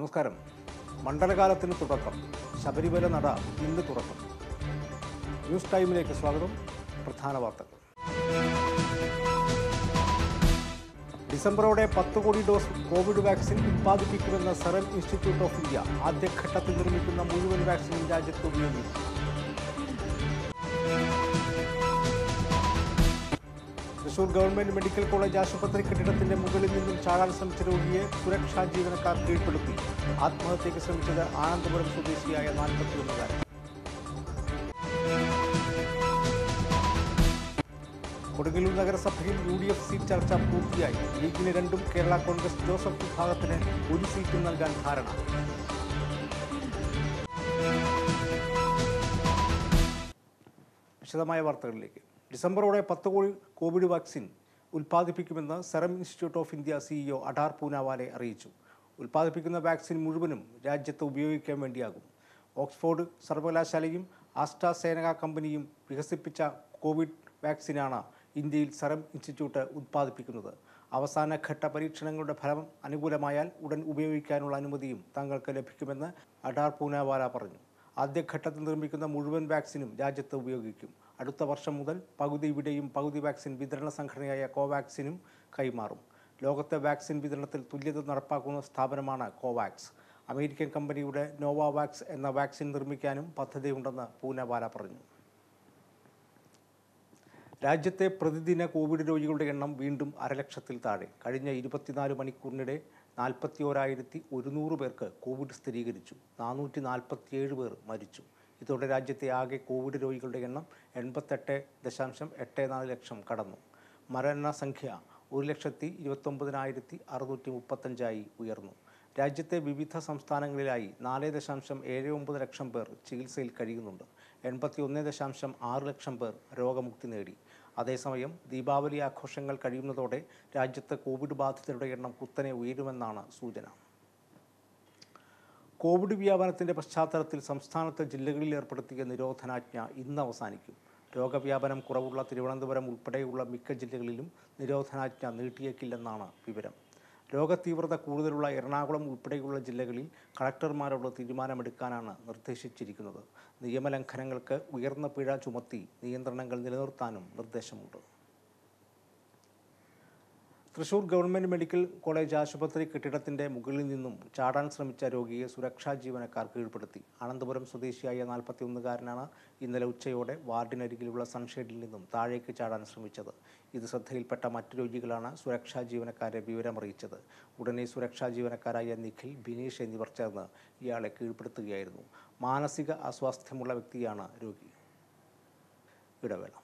നമസ്കാരം മണ്ഡലകാലത്തിന് തുടക്കം ശബരിമല നട ഇന്ന് തുറക്കും ന്യൂസ് ടൈമിലേക്ക് സ്വാഗതം പ്രധാന വാർത്തകൾ ഡിസംബറോടെ പത്ത് കോടി ഡോസ് കോവിഡ് വാക്സിൻ ഉത്പാദിപ്പിക്കുമെന്ന സെറം ഇൻസ്റ്റിറ്റ്യൂട്ട് ഓഫ് ഇന്ത്യ ആദ്യഘട്ടത്തിൽ നിർമ്മിക്കുന്ന മുഴുവൻ വാക്സിനും രാജ്യത്ത് ഉപയോഗിക്കും തൃശൂർ ഗവൺമെന്റ് മെഡിക്കൽ കോളേജ് ആശുപത്രി കെട്ടിടത്തിന്റെ മുകളിൽ നിന്നും ചാടാൻ ശ്രമിച്ച രോഗിയെ സുരക്ഷാ ജീവനക്കാർ കീഴ്പ്പെടുത്തി ആത്മഹത്യയ്ക്ക് ശ്രമിച്ചത് ആനന്ദപുരം സ്വദേശിയായ നാൽപ്പത്തിയൊന്നുകാരൻ കൊടുങ്ങല്ലൂർ നഗരസഭയിൽ യു ഡി എഫ് സീറ്റ് ചർച്ച പൂർത്തിയായി ലീഗിന് രണ്ടും കേരള കോൺഗ്രസ് ജോസഫ് വിഭാഗത്തിന് ഒരു സീറ്റും നൽകാൻ ധാരണ വിശദമായ വാർത്തകളിലേക്ക് ഡിസംബറോടെ പത്ത് കോടി കോവിഡ് വാക്സിൻ ഉൽപ്പാദിപ്പിക്കുമെന്ന് Serum Institute of India CEO Adar Poonawalla അറിയിച്ചു ഉൽപ്പാദിപ്പിക്കുന്ന വാക്സിൻ മുഴുവനും രാജ്യത്ത് ഉപയോഗിക്കാൻ വേണ്ടിയാകും ഓക്സ്ഫോർഡ് സർവകലാശാലയും ആസ്ട്രാസേനക കമ്പനിയും വികസിപ്പിച്ച കോവിഡ് വാക്സിനാണ് ഇന്ത്യയിൽ സെറം ഇൻസ്റ്റിറ്റ്യൂട്ട് ഉൽപ്പാദിപ്പിക്കുന്നത് അവസാന ഘട്ട പരീക്ഷണങ്ങളുടെ ഫലം അനുകൂലമായാൽ ഉടൻ ഉപയോഗിക്കാനുള്ള അനുമതിയും തങ്ങൾക്ക് ലഭിക്കുമെന്ന് അഡാർ പൂനാവാല പറഞ്ഞു ആദ്യഘട്ടത്തിൽ നിർമ്മിക്കുന്ന മുഴുവൻ വാക്സിനും രാജ്യത്ത് ഉപയോഗിക്കും അടുത്ത വർഷം മുതൽ പകുതി ഇവിടെയും പകുതി വാക്സിൻ വിതരണ സംഘടനയായ കോവാക്സിനും കൈമാറും ലോകത്തെ വാക്സിൻ വിതരണത്തിൽ തുല്യത നടപ്പാക്കുന്ന സ്ഥാപനമാണ് കോവാക്സ് അമേരിക്കൻ കമ്പനിയുടെ നോവാവാക്സ് എന്ന വാക്സിൻ നിർമ്മിക്കാനും പദ്ധതിയുണ്ടെന്ന് പൂനവാല പറഞ്ഞു രാജ്യത്തെ പ്രതിദിന കോവിഡ് രോഗികളുടെ എണ്ണം വീണ്ടും അരലക്ഷത്തിൽ താഴെ കഴിഞ്ഞ ഇരുപത്തിനാല് മണിക്കൂറിനിടെ നാൽപ്പത്തി ഓരായിരത്തി ഒരുന്നൂറ് പേർക്ക് കോവിഡ് സ്ഥിരീകരിച്ചു നാനൂറ്റി നാൽപ്പത്തിയേഴ് പേർ മരിച്ചു ഇതോടെ രാജ്യത്തെ ആകെ കോവിഡ് രോഗികളുടെ എണ്ണം എൺപത്തെട്ട് ദശാംശം എട്ട് നാല് ലക്ഷം കടന്നു മരണസംഖ്യ ഒരു ലക്ഷത്തി ഇരുപത്തൊമ്പതിനായിരത്തി അറുന്നൂറ്റി മുപ്പത്തഞ്ചായി ഉയർന്നു രാജ്യത്തെ വിവിധ സംസ്ഥാനങ്ങളിലായി നാല് ദശാംശം ഏഴ് ഒമ്പത് ലക്ഷം പേർ ചികിത്സയിൽ കഴിയുന്നുണ്ട് എൺപത്തി ഒന്ന് ദശാംശം ആറ് ലക്ഷം പേർ രോഗമുക്തി നേടി അതേസമയം ദീപാവലി ആഘോഷങ്ങൾ കഴിയുന്നതോടെ രാജ്യത്ത് കോവിഡ് ബാധിതരുടെ എണ്ണം കുത്തനെ ഉയരുമെന്നാണ് സൂചന കോവിഡ് വ്യാപനത്തിന്റെ പശ്ചാത്തലത്തിൽ സംസ്ഥാനത്തെ ജില്ലകളിൽ ഏർപ്പെടുത്തിയ നിരോധനാജ്ഞ ഇന്ന് അവസാനിക്കും രോഗവ്യാപനം കുറവുള്ള തിരുവനന്തപുരം ഉൾപ്പെടെയുള്ള മിക്ക ജില്ലകളിലും നിരോധനാജ്ഞ നീട്ടിയേക്കില്ലെന്നാണ് വിവരം രോഗതീവ്രത കൂടുതലുള്ള എറണാകുളം ഉൾപ്പെടെയുള്ള ജില്ലകളിൽ കളക്ടർമാരോട് തീരുമാനമെടുക്കാനാണ് നിർദ്ദേശിച്ചിരിക്കുന്നത് നിയമലംഘനങ്ങൾക്ക് ഉയർന്ന പിഴ ചുമത്തി നിയന്ത്രണങ്ങൾ നിലനിർത്താനും നിർദ്ദേശമുണ്ട് തൃശൂർ ഗവൺമെന്റ് മെഡിക്കൽ കോളേജ് ആശുപത്രി കെട്ടിടത്തിന്റെ മുകളിൽ നിന്നും ചാടാൻ ശ്രമിച്ച രോഗിയെ സുരക്ഷാ ജീവനക്കാർ കീഴ്പ്പെടുത്തി അനന്തപുരം സ്വദേശിയായ നാൽപ്പത്തിയൊന്നുകാരനാണ് ഇന്നലെ ഉച്ചയോടെ വാർഡിനരികിലുള്ള സൺഷെയ്ഡിൽ നിന്നും താഴേക്ക് ചാടാൻ ശ്രമിച്ചത് ഇത് ശ്രദ്ധയിൽപ്പെട്ട മറ്റു രോഗികളാണ് സുരക്ഷാ ജീവനക്കാരെ വിവരമറിയിച്ചത് ഉടനെ സുരക്ഷാ ജീവനക്കാരായ നിഖിൽ ബിനീഷ് എന്നിവർ ചേർന്ന് ഇയാളെ കീഴ്പ്പെടുത്തുകയായിരുന്നു മാനസിക അസ്വാസ്ഥ്യമുള്ള വ്യക്തിയാണ് രോഗി ഇടവേള